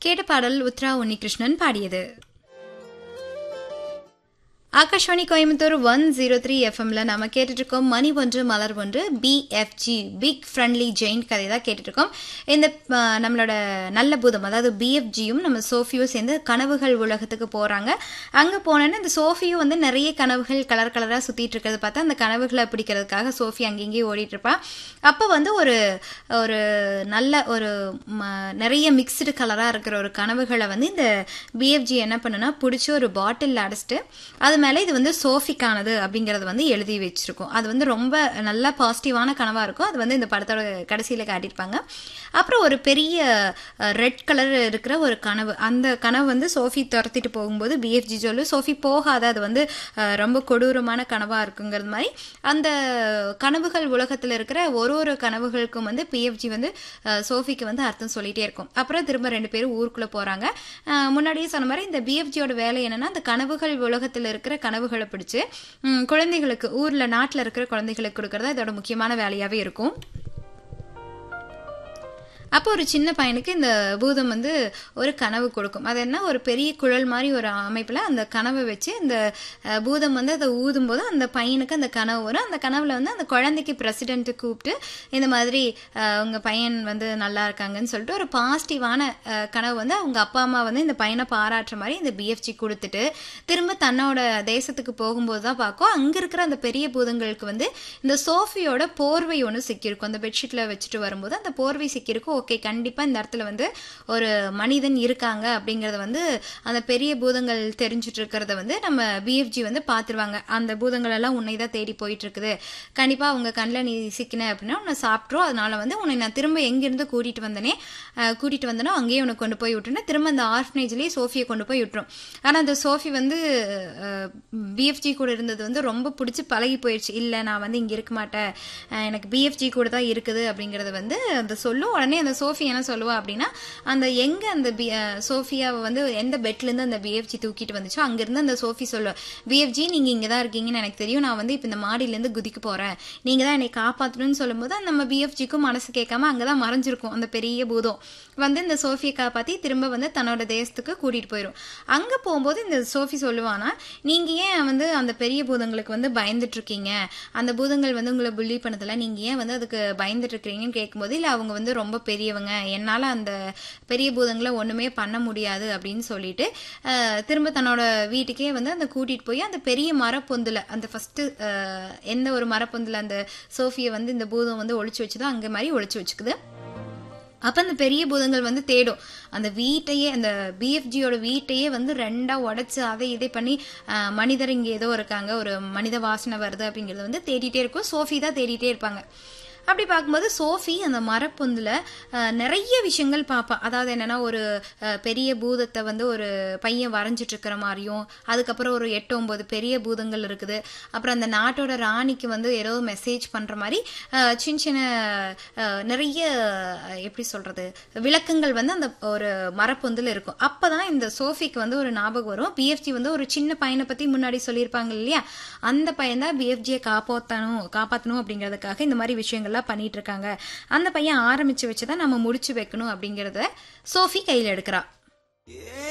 கேட்ட பாடல் உத்ரா உன்னிகிருஷ்ணன் பாடியது Akashvani Coimbatore one zero three எஃப்எம்ல நம்ம கேட்டுட்டு இருக்கோம் மணி ஒன்று மலர் ஒன்று பிஎஃப்ஜி பிக் ஃப்ரெண்ட்லி ஜெயின் கதை தான் கேட்டுட்டு இருக்கோம் இந்த ஆ, நம்மளோட நல்ல பூதம் அதாவது பிஎஃப்ஜியும் நம்ம சோஃபியும் சேர்ந்து கனவுகள் உலகத்துக்கு போறாங்க அங்க போனோன்னா இந்த சோஃபியும் வந்து நிறைய கனவுகள் கலர் கலரா சுத்திட்டு இருக்கிறத பார்த்தா அந்த கனவுகளை பிடிக்கிறதுக்காக சோஃபி அங்கேயும் ஓடிட்டு இருப்பா அப்போ வந்து ஒரு ஒரு நல்ல ஒரு ம- நிறைய மிக்ஸ்டு கலரா இருக்கிற ஒரு கனவுகளை வந்து இந்த பிஎஃப்ஜி என்ன பண்ணுனா பிடிச்சி ஒரு பாட்டிலில் அடைச்சிட்டு அது மேலே இது வந்து சோஃபிக்கானது அப்படிங்கறது வந்து எழுதி வச்சிருக்கும் அது வந்து ரொம்ப நல்ல பாசிட்டிவான கனவா இருக்கும் அது வந்து இந்த படத்தோட கடைசியில காட்டியிருப்பாங்க அப்புறம் ஒரு பெரிய ரெட் கலர் இருக்கிற ஒரு கனவு அந்த கனவு வந்து சோஃபி துரத்திட்டு போகும்போது பிஎஃப்ஜி சொல்லு சோஃபி போகாத அது வந்து அஹ், ரொம்ப கொடூரமான கனவா இருக்குங்கிறது மாதிரி அந்த கனவுகள் உலகத்துல இருக்கிற ஒரு ஒரு கனவுகளுக்கும் வந்து பிஎஃப்ஜி வந்து அஹ், சோஃபிக்கு வந்து அர்த்தம் சொல்லிட்டே இருக்கும் அப்புறம் திரும்ப ரெண்டு பேரும் ஊருக்குள்ள போறாங்க அஹ், முன்னாடியே சொன்ன மாதிரி இந்த பிஎஃப்ஜியோட வேலை என்னன்னா அந்த கனவுகள் உலகத்துல இருக்கிற கனவுகளை பிடிச்சு ம், குழந்தைகளுக்கு ஊர்ல நாட்டுல இருக்கிற குழந்தைகளுக்கு கொடுக்கறது இதோட முக்கியமான வேலையாவே இருக்கும் அப்போ ஒரு சின்ன பையனுக்கு இந்த பூதம் வந்து ஒரு கனவு கொடுக்கும் அது என்ன ஒரு பெரிய குழல் மாதிரி ஒரு அமைப்பில் அந்த கனவை வச்சு இந்த அஹ், பூதம் வந்து அதை ஊதும் போது அந்த பையனுக்கு அந்த கனவு வரும் அந்த கனவுல வந்து அந்த குழந்தைக்கு பிரசிடென்ட்டு கூப்பிட்டு இந்த மாதிரி அஹ், உங்க பையன் வந்து நல்லா இருக்காங்கன்னு சொல்லிட்டு ஒரு பாசிட்டிவான அஹ், கனவு வந்து அவங்க அப்பா அம்மா வந்து இந்த பையனை பாராட்டுற மாதிரி இந்த பிஎஃப்ஜி கொடுத்துட்டு திரும்ப தன்னோட தேசத்துக்கு போகும்போது தான் பார்க்கும் அங்க இருக்கிற அந்த பெரிய பூதங்களுக்கு வந்து இந்த சோஃபியோட போர்வை ஒன்று சிக்கியிருக்கும் அந்த பெட்ஷீட்ல வச்சுட்டு வரும்போது அந்த போர்வை சிக்கியிருக்கும் ஓகே கண்டிப்பா இந்த இடத்துல வந்து ஒரு மனிதன் இருக்காங்க அப்படிங்கறத வந்து அந்த பெரிய பூதங்கள் தெரிஞ்சுட்டு இருக்கிறத வந்து நம்ம பிஎஃப்ஜி வந்து பார்த்துருவாங்க அந்த பூதங்கள் எல்லாம் உன்னை தான் தேடி போயிட்டு இருக்குது கண்டிப்பா அவங்க கண்ணில் நீ சிக்கின அப்படின்னா உன்னை சாப்பிட்றோம் அதனால வந்து உன்னை நான் திரும்ப எங்கிருந்து கூட்டிட்டு வந்தனே அஹ், கூட்டிட்டு வந்தனோ அங்கேயே உனக்கு கொண்டு போய் விட்டுனா திரும்ப அந்த ஆர்ஃபனேஜ்லேயே சோஃபியை கொண்டு போய் விட்டுரும் ஆனா அந்த சோஃபி வந்து பிஎஃப்ஜி கூட இருந்தது வந்து ரொம்ப பிடிச்சி பழகி போயிடுச்சு இல்லை நான் வந்து இங்கே இருக்க மாட்டேன் அஹ் எனக்கு பிஎஃப்ஜி கூட தான் இருக்குது அப்படிங்கறது வந்து அந்த சொல்லும் உடனே அந்த சோஃபி என்ன சொல்லுவா அப்படின்னா அந்த எங்க அந்த பி அஹ் சோஃபியாவை வந்து எந்த பெட்ல இருந்து அந்த பிஎஃப்ஜி தூக்கிட்டு வந்துச்சோ அங்கிருந்து அந்த சோஃபி சொல்லுவா பிஎஃப்ஜி நீங்க இங்க தான் இருக்கீங்கன்னு எனக்கு தெரியும் நான் வந்து இப்போ இந்த மாடியில இருந்து குதிக்க போறேன் நீங்க தான் என்னை காப்பாற்றணும்னு சொல்லும்போது நம்ம பிஎஃப்ஜிக்கும் மனசு கேட்காம அங்கதான் மறைஞ்சிருக்கும் அந்த பெரிய பூதம் வந்து இந்த சோஃபியை காப்பாத்தி திரும்ப வந்து தன்னோட தேசத்துக்கு கூட்டிட்டு போயிடும் அங்க போகும்போது இந்த சோஃபி சொல்லுவானா நீங்க ஏன் வந்து அந்த பெரிய பூதங்களுக்கு வந்து பயந்துட்டு இருக்கீங்க அந்த பூதங்கள் வந்து உங்களை புள்ளி பண்ணதில்ல நீங்க ஏன் வந்து அதுக்கு பயந்துட்டு இருக்கீங்கன்னு கேட்கும்போது இல்ல அவங்க வந்து ரொம்ப பெரியவங்க என்னால அந்த பெரிய பூதங்களை ஒண்ணுமே பண்ண முடியாது அப்படின்னு சொல்லிட்டு அஹ், திரும்ப தன்னோட வீட்டுக்கே வந்து அந்த கூட்டிட்டு போய் அந்த பெரிய மரப்பொந்துல அந்த ஃபர்ஸ்ட் எந்த ஒரு மரப்பொந்துல அந்த சோஃபியை வந்து இந்த பூதம் வந்து ஒளிச்சு வச்சுதோ அங்க மாதிரி ஒளிச்சு வச்சுக்குது அப்ப அந்த பெரிய பூதங்கள் வந்து தேடும் அந்த வீட்டையே அந்த பிஎஃப்ஜியோட வீட்டையே வந்து ரெண்டா உடைச்சு அதை இதை பண்ணி அஹ், மனிதர் இங்க ஏதோ இருக்காங்க ஒரு மனித வாசனை வருது அப்படிங்கறது வந்து தேடிட்டே இருக்கும் சோஃபி தான் தேடிட்டே இருப்பாங்க அப்படி பார்க்கும்போது சோஃபி அந்த மரப்பொந்துல அஹ், நிறைய விஷயங்கள் பார்ப்பா அதாவது என்னன்னா ஒரு அஹ், பெரிய பூதத்தை வந்து ஒரு பையன் வரைஞ்சிட்டு இருக்கிற மாதிரியும் அதுக்கப்புறம் ஒரு எட்டு ஒன்பது பெரிய பூதங்கள் இருக்குது அப்புறம் அந்த நாட்டோட ராணிக்கு வந்து ஏதோ மெசேஜ் பண்ற மாதிரி அஹ், சின்ன சின்ன அஹ், நிறைய அஹ், எப்படி சொல்றது விளக்கங்கள் வந்து அந்த ஒரு மரப்பொந்துல இருக்கும் அப்பதான் இந்த சோஃபிக்கு வந்து ஒரு ஞாபகம் வரும் பிஎஃப்ஜி வந்து ஒரு சின்ன பையனை பத்தி முன்னாடி சொல்லியிருப்பாங்க இல்லையா அந்த பையன் தான் பிஎஃப்ஜியை காப்பாற்றணும் காப்பாற்றணும் அப்படிங்கிறதுக்காக இந்த மாதிரி விஷயங்கள்லாம் பண்ணிட்டு இருக்காங்க அந்த பையன் ஆரம்பிச்சு வச்சுதான் நம்ம முடிச்சு வைக்கணும் அப்படிங்கறத சோஃபி கையில் எடுக்கிறா